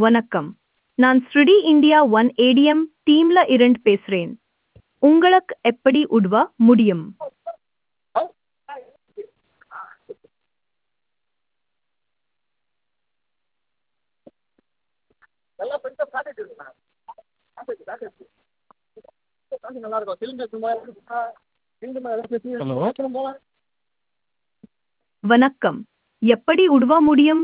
வணக்கம் நான் ஸ்ருடி இந்தியா ஒன் ஏடிஎம் டீம்ல இருந்து பேசுறேன் உங்களுக்கு எப்படி உதவ முடியும் ஹலோ வணக்கம் எப்படி உதவ முடியும்